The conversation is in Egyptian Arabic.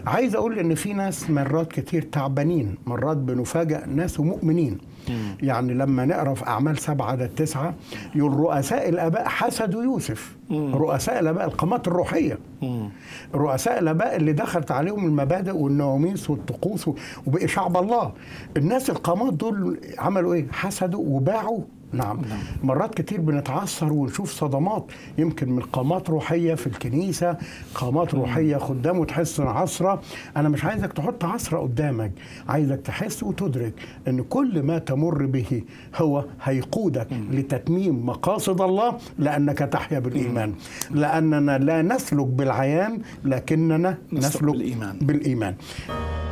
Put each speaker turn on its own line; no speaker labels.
عايز اقول ان في ناس مرات كتير تعبانين مرات بنفاجئ ناس مؤمنين يعني لما نقرا في اعمال سبعه عدد تسعه يقول رؤساء الاباء حسدوا يوسف رؤساء الاباء القامات الروحيه رؤساء الاباء اللي دخلت عليهم المبادئ والنواميس والطقوس وبقي شعب الله الناس القامات دول عملوا ايه حسدوا وباعوا نعم. نعم مرات كتير بنتعثر ونشوف صدمات يمكن من قامات روحيه في الكنيسه قامات روحيه خدام وتحس ان عصره انا مش عايزك تحط عصره قدامك عايزك تحس وتدرك ان كل ما تمر به هو هيقودك لتتميم مقاصد الله لانك تحيا بالايمان لاننا لا نسلك بالعيان لكننا نسلك,
بالإيمان.
بالايمان